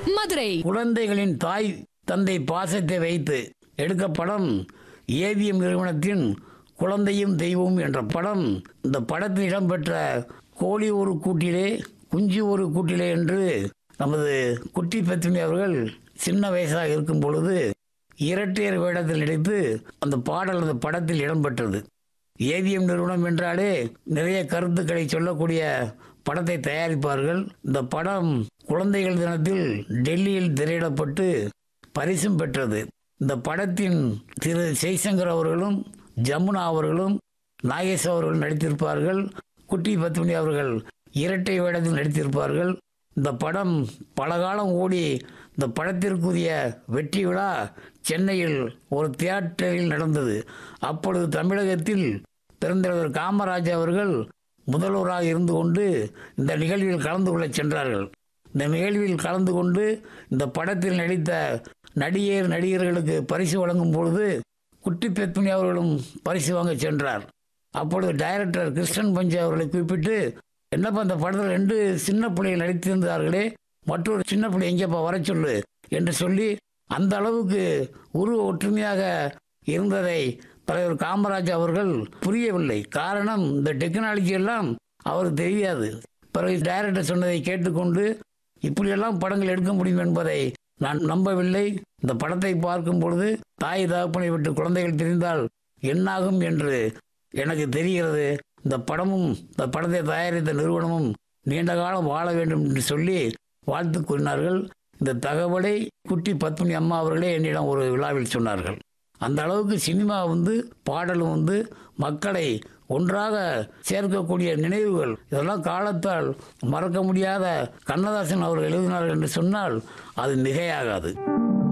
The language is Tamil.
மதுரை குழந்தைகளின் தாய் தந்தை பாசத்தை வைத்து எடுக்க படம் ஏவிஎம் நிறுவனத்தின் குழந்தையும் தெய்வம் என்ற படம் இந்த படத்தில் இடம்பெற்ற கோழி ஒரு கூட்டிலே குஞ்சு ஒரு கூட்டிலே என்று நமது குட்டி பத்மினி அவர்கள் சின்ன வயசாக இருக்கும் பொழுது இரட்டையர் வேடத்தில் நடித்து அந்த பாடல் அந்த படத்தில் இடம்பெற்றது ஏவிஎம் நிறுவனம் என்றாலே நிறைய கருத்துக்களை சொல்லக்கூடிய படத்தை தயாரிப்பார்கள் இந்த படம் குழந்தைகள் தினத்தில் டெல்லியில் திரையிடப்பட்டு பரிசும் பெற்றது இந்த படத்தின் திரு ஜெய்சங்கர் அவர்களும் ஜமுனா அவர்களும் நாகேஷ் அவர்கள் நடித்திருப்பார்கள் குட்டி பத்மினி அவர்கள் இரட்டை வேடத்தில் நடித்திருப்பார்கள் இந்த படம் பல காலம் ஓடி இந்த படத்திற்குரிய வெற்றி விழா சென்னையில் ஒரு தியேட்டரில் நடந்தது அப்பொழுது தமிழகத்தில் பெருந்தலைவர் காமராஜ் அவர்கள் முதல்வராக இருந்து கொண்டு இந்த நிகழ்வில் கலந்து கொள்ளச் சென்றார்கள் இந்த நிகழ்வில் கலந்து கொண்டு இந்த படத்தில் நடித்த நடிகர் நடிகர்களுக்கு பரிசு வழங்கும் பொழுது குட்டி பெத்மினி அவர்களும் பரிசு வாங்க சென்றார் அப்பொழுது டைரக்டர் கிருஷ்ணன் பஞ்சு அவர்களை குறிப்பிட்டு என்னப்பா இந்த படத்தில் ரெண்டு சின்ன பிள்ளைகள் நடித்திருந்தார்களே மற்றொரு சின்ன பிள்ளை எங்கேப்பா வர சொல்லு என்று சொல்லி அந்த அளவுக்கு உருவ ஒற்றுமையாக இருந்ததை தலைவர் காமராஜ் அவர்கள் புரியவில்லை காரணம் இந்த டெக்னாலஜி எல்லாம் அவருக்கு தெரியாது பிறகு டைரக்டர் சொன்னதை கேட்டுக்கொண்டு இப்படியெல்லாம் படங்கள் எடுக்க முடியும் என்பதை நான் நம்பவில்லை இந்த படத்தை பார்க்கும் பொழுது தாய் தகப்பனை விட்டு குழந்தைகள் தெரிந்தால் என்னாகும் என்று எனக்கு தெரிகிறது இந்த படமும் இந்த படத்தை தயாரித்த நிறுவனமும் நீண்ட காலம் வாழ வேண்டும் என்று சொல்லி வாழ்த்து கூறினார்கள் இந்த தகவலை குட்டி பத்மினி அம்மா அவர்களே என்னிடம் ஒரு விழாவில் சொன்னார்கள் அந்த அளவுக்கு சினிமா வந்து பாடலும் வந்து மக்களை ஒன்றாக சேர்க்கக்கூடிய நினைவுகள் இதெல்லாம் காலத்தால் மறக்க முடியாத கண்ணதாசன் அவர்கள் எழுதினார்கள் என்று சொன்னால் அது மிகையாகாது